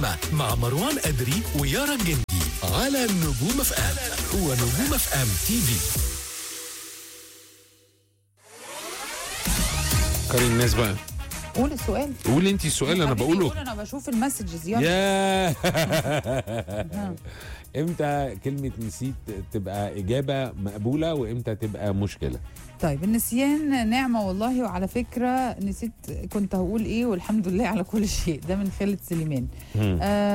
مع مروان أدري ويارا الجندي على نجوم اف ام ونجوم اف ام تي في كريم الناس بقى قول السؤال قولي انت السؤال انا حبيبي بقوله قول انا بشوف المسجز يلا يا ها. امتى كلمة نسيت تبقى إجابة مقبولة وامتى تبقى مشكلة طيب النسيان نعمة والله وعلى فكرة نسيت كنت هقول ايه والحمد لله على كل شيء ده من خالد سليمان مم.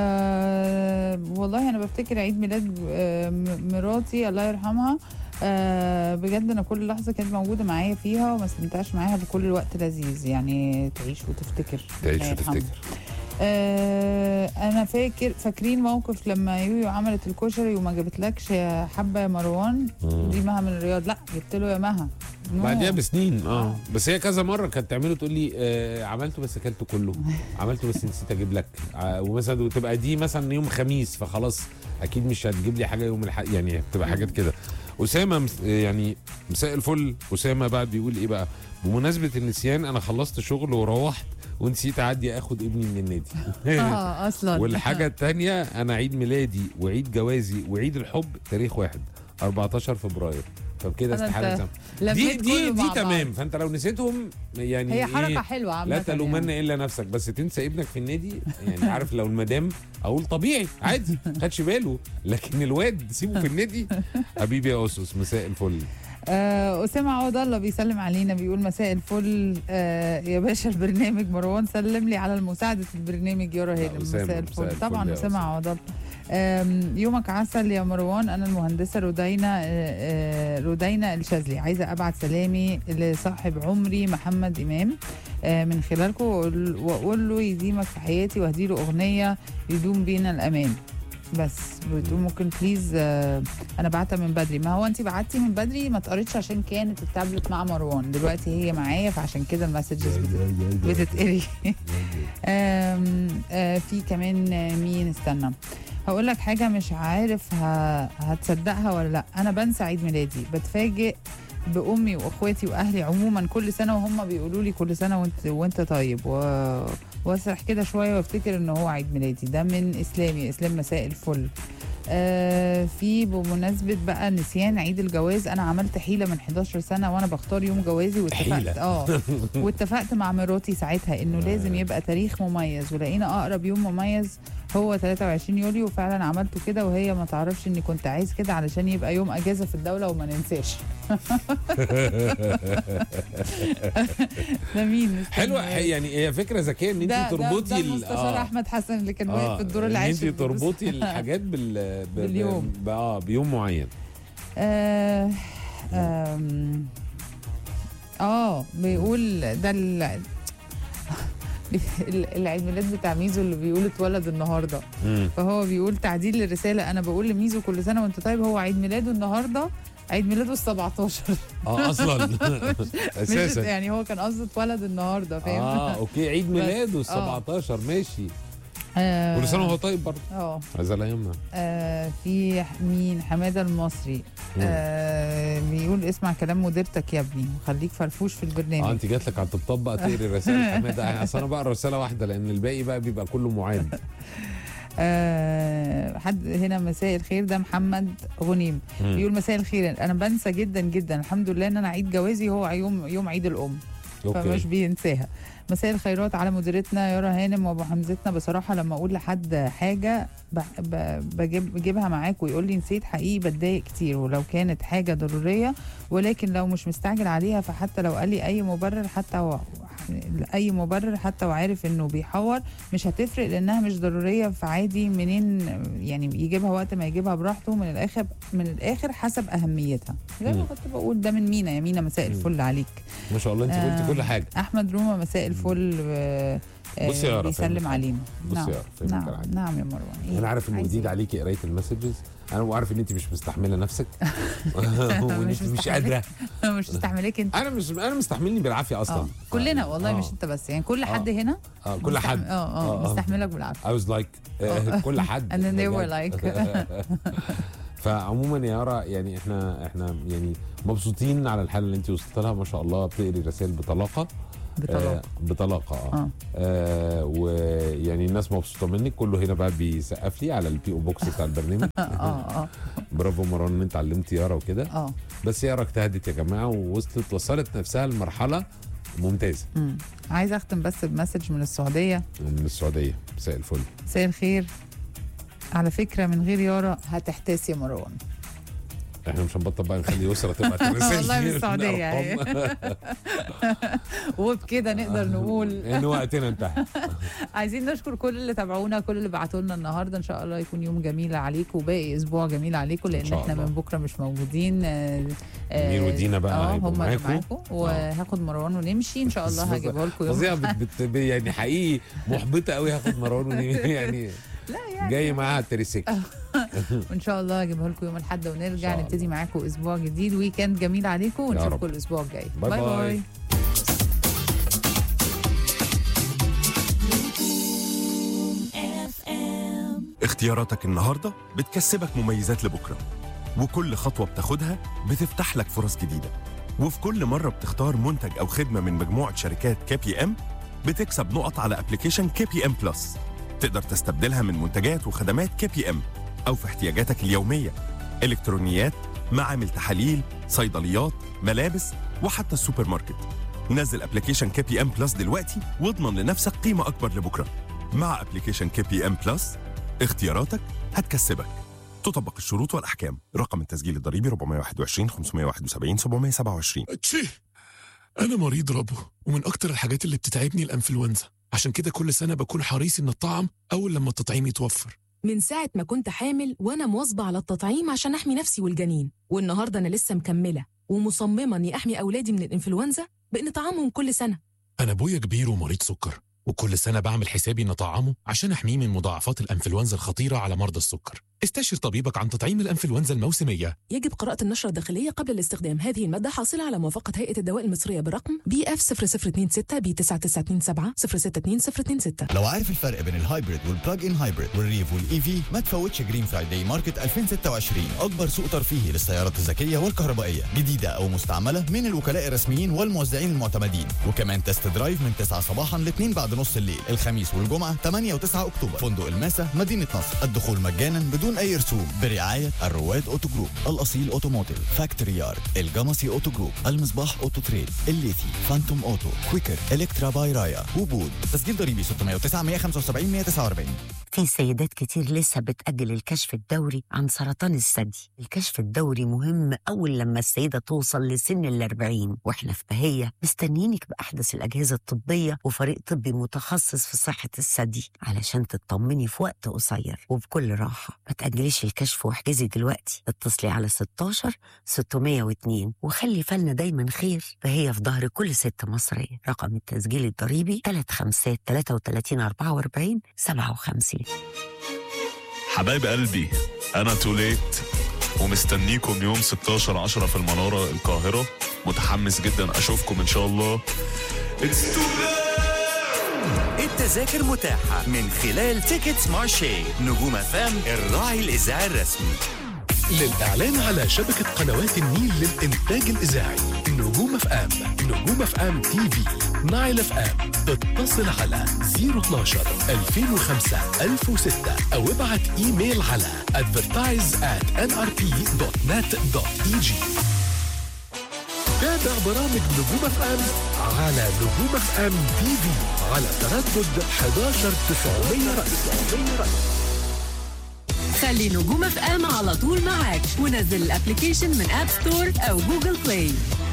آه والله انا بفتكر عيد ميلاد آه م- مراتي الله يرحمها آه بجد انا كل لحظه كانت موجوده معايا فيها وما استمتعش معاها بكل وقت لذيذ يعني تعيش وتفتكر تعيش الله يرحمها. وتفتكر آه انا فاكر فاكرين موقف لما يويو عملت الكشري وما جابتلكش يا حبه يا مروان مم. دي مها من الرياض لا جبت له يا مها نو. بعديها بسنين اه آه. بس هي كذا مره كانت تعمله تقول لي آه عملته بس اكلته كله عملته بس نسيت اجيب لك آه ومثلا وتبقى دي مثلا يوم خميس فخلاص اكيد مش هتجيب لي حاجه يوم الحق يعني بتبقى حاجات كده اسامه مس- يعني مساء الفل اسامه بعد بيقول ايه بقى بمناسبه النسيان انا خلصت شغل وروحت ونسيت اعدي اخد ابني من النادي اه اصلا والحاجة التانية أنا عيد ميلادي وعيد جوازي وعيد الحب تاريخ واحد 14 فبراير فبكده أنا استحالة أنت تسامح. دي لميت دي كله دي مع تمام بعض. فانت لو نسيتهم يعني هي إيه؟ حركه حلوه عامه لا تلومن يعني. الا نفسك بس تنسى ابنك في النادي يعني عارف لو المدام اقول طبيعي عادي خدش باله لكن الواد سيبه في النادي حبيبي يا اسس مساء الفل آه، أسامة عوض الله بيسلم علينا بيقول مساء الفل آه يا باشا البرنامج مروان سلم لي على مساعدة البرنامج يارا هانم أسامة، مساء مساء الفل الفل طبعا يا أسامة أسامة. عوض الله آم، يومك عسل يا مروان أنا المهندسة رودينا آه، آه، رودينا الشاذلي عايزة أبعت سلامي لصاحب عمري محمد إمام آه، من خلالكم وأقول- وأقول له يديمك في حياتي وأهدي له أغنية يدوم بينا الأمان بس بتقول ممكن بليز آه انا بعتها من بدري ما هو انت بعتي من بدري ما اتقريتش عشان كانت التابلت مع مروان دلوقتي هي معايا فعشان كده المسجز بتت- بتتقري آم، آه، في كمان آه، مين استنى هقول لك حاجه مش عارف ه... هتصدقها ولا لا انا بنسى عيد ميلادي بتفاجئ بامي واخواتي واهلي عموما كل سنه وهم بيقولوا لي كل سنه وانت وانت طيب و... واسرح كده شويه وافتكر ان هو عيد ميلادي ده من اسلامي اسلام مساء الفل آه في بمناسبه بقى نسيان عيد الجواز انا عملت حيله من 11 سنه وانا بختار يوم جوازي واتفقت حيلة. اه واتفقت مع مراتي ساعتها انه لازم يبقى تاريخ مميز ولقينا اقرب يوم مميز هو 23 يوليو وفعلا عملته كده وهي ما تعرفش اني كنت عايز كده علشان يبقى يوم اجازه في الدوله وما ننساش ده مين استنى. حلوة يعني هي فكرة ذكية ان ده انت ده, تربطي ده ال- المستشار احمد حسن اللي كان واقف في الدور ان العاشر انت تربطي الحاجات بال ب- ب- باليوم. ب- اه بيوم معين آه آم، اه بيقول ده ال... ال- العيد ميلاد بتاع ميزو اللي بيقول اتولد النهارده مم. فهو بيقول تعديل للرساله انا بقول لميزو كل سنه وانت طيب هو عيد ميلاده النهارده عيد ميلاده ال 17 اه اصلا مش اساسا يعني هو كان قصده اتولد النهارده فاهم اه اوكي عيد ميلاده ال آه. 17 ماشي آه، كل سنه وهو طيب برضه اه هذا لا يمنع آه، في مين حماده المصري آه بيقول اسمع كلام مديرتك يا ابني وخليك فرفوش في اه البرنامج انت جات لك على الطبطاب بقى تقري رسائل حماده اصل انا بقرا رساله واحده لان الباقي بقى بيبقى كله معاد آه حد هنا مساء الخير ده محمد غنيم مم. بيقول مساء الخير انا بنسى جدا جدا الحمد لله ان انا عيد جوازي هو يوم يوم عيد الام فمش اوكي بينساها مساء الخيرات على مديرتنا يارا هانم وابو حمزتنا بصراحه لما اقول لحد حاجه ب- ب- بجيب بجيبها معاك ويقول لي نسيت حقيقي بتضايق كتير ولو كانت حاجه ضروريه ولكن لو مش مستعجل عليها فحتى لو قال لي اي مبرر حتى و... اي مبرر حتى وعارف انه بيحور مش هتفرق لانها مش ضروريه فعادي منين يعني يجيبها وقت ما يجيبها براحته من الاخر من الاخر حسب اهميتها زي ما مم. كنت بقول ده من مينا يا مينا مساء مم. الفل عليك ما شاء الله انت قلتي آه. كل حاجه احمد روما مساء الفل آه، آه، بصي يا يارا، بيسلم فاهمك. علينا بصي نعم يا يارا، فاهمك نعم على حاجة. نعم يا مروان إيه؟ انا عارف انه عايز جديد إيه؟ عليكي قرايه المسجز انا وعارف ان انت مش مستحمله نفسك مش وانت مش مستحملة. قادره مش مستحملك انت انا مش انا مستحملني بالعافيه اصلا اه كلنا والله آه. مش انت بس يعني كل آه. حد هنا اه كل مستحمل- حد اه اه مستحملك بالعافيه I was like آه، كل حد And then they were بجد. like فعموما يا يارا يعني احنا احنا يعني مبسوطين على الحاله اللي انت وصلت لها ما شاء الله بتقري رسائل بطلاقه بطلاق آه بطلاقه اه, اه آه ويعني الناس مبسوطه منك كله هنا بقى بيسقف لي على البي او بوكس بتاع البرنامج اه اه برافو مروان ان انت علمت يارا وكده اه بس يارا اجتهدت يا جماعه ووصلت وصلت نفسها لمرحله ممتازه مم. عايزه اختم بس بمسج من السعوديه من السعوديه مساء الفل مساء الخير على فكره من غير يارا هتحتاس يا مروان احنا مش هنبطل بقى نخلي يسرا تبقى ترسل والله من لي السعودية، الأرقام. وبكده نقدر نقول ان وقتنا انتهى عايزين نشكر كل اللي تابعونا كل اللي بعتوا لنا النهارده ان شاء الله يكون يوم جميل عليكم وباقي اسبوع جميل عليكم لان شاء احنا الله. من بكره مش موجودين آه، آه، منير ودينا بقى اه هيبقوا هم معاكم. معاكم وهاخد مروان ونمشي ان شاء الله بس هجيبها لكم يوم فظيعه الأحد. بت- بت- يعني حقيقي محبطه قوي هاخد مروان وني- يعني لا يعني جاي معاها التريسيكل وان شاء الله هجيبها لكم يوم الاحد ونرجع شاء نبتدي معاكم اسبوع جديد ويكند جميل عليكم رب. ونشوفكم الاسبوع الجاي باي باي. اختياراتك النهاردة بتكسبك مميزات لبكرة وكل خطوة بتاخدها بتفتح لك فرص جديدة وفي كل مرة بتختار منتج أو خدمة من مجموعة شركات كي بي ام بتكسب نقط على ابلكيشن كي بي ام بلس تقدر تستبدلها من منتجات وخدمات كي بي ام أو في احتياجاتك اليومية إلكترونيات معامل تحاليل صيدليات ملابس وحتى السوبر ماركت نزل ابلكيشن كي بي ام بلس دلوقتي واضمن لنفسك قيمة أكبر لبكرة مع ابلكيشن كي بي ام بلس اختياراتك هتكسبك تطبق الشروط والأحكام رقم التسجيل الضريبي 421 571 727 تشي أنا مريض ربو ومن أكتر الحاجات اللي بتتعبني الأنفلونزا عشان كده كل سنة بكون حريص إن الطعم أول لما التطعيم يتوفر من ساعة ما كنت حامل وأنا مواظبة على التطعيم عشان أحمي نفسي والجنين والنهاردة أنا لسه مكملة ومصممة إني أحمي أولادي من الإنفلونزا بإن طعامهم كل سنة أنا أبويا كبير ومريض سكر وكل سنة بعمل حسابي إن طعامه عشان أحميه من مضاعفات الأنفلونزا الخطيرة على مرضى السكر استشر طبيبك عن تطعيم الأنفلونزا الموسمية يجب قراءة النشرة الداخلية قبل الاستخدام هذه المادة حاصلة على موافقة هيئة الدواء المصرية برقم بي اف 0026 بي 9927 062026 لو عارف الفرق بين الهايبريد والبلاج ان هايبريد والريف والاي في ما تفوتش جرين فرايداي ماركت 2026 اكبر سوق ترفيهي للسيارات الذكيه والكهربائيه جديده او مستعمله من الوكلاء الرسميين والموزعين المعتمدين وكمان تست درايف من 9 صباحا ل 2 بعد نص الليل الخميس والجمعه 8 و9 اكتوبر فندق الماسا مدينه نصر الدخول مجانا بدون اي رسوم برعايه الرواد اوتو جروب الاصيل اوتوموتيف فاكتوري يارد الجمصي اوتو جروب المصباح اوتو تريد الليثي فانتوم اوتو كويكر الكترا باي رايا وبود تسجيل ضريبي 609 175 149 في سيدات كتير لسه بتأجل الكشف الدوري عن سرطان الثدي الكشف الدوري مهم أول لما السيدة توصل لسن الأربعين وإحنا في بهية مستنيينك بأحدث الأجهزة الطبية وفريق طبي متخصص في صحة الثدي علشان تطمني في وقت قصير وبكل راحة ما تأجليش الكشف واحجزي دلوقتي اتصلي على 16 602 وخلي بالنا دايما خير فهي في ظهر كل ست مصرية رقم التسجيل الضريبي 35 33 44 57 حبايب قلبي انا توليت ومستنيكم يوم 16 10 في المنارة القاهرة متحمس جدا اشوفكم ان شاء الله It's too التذاكر متاحة من خلال تيكتس مارشي نجوم فام الراعي الإذاعي الرسمي للإعلان على شبكة قنوات النيل للإنتاج الإذاعي نجوم اف ام نجوم اف ام تي في نايل اف ام اتصل على 012 2005 1006 أو ابعت إيميل على advertise at nrp.net.eg تابع برامج نجوم اف ام على نجوم اف ام تي في على تردد 11 900 رأس خلي نجوم اف ام على طول معاك ونزل الابلكيشن من اب ستور او جوجل بلاي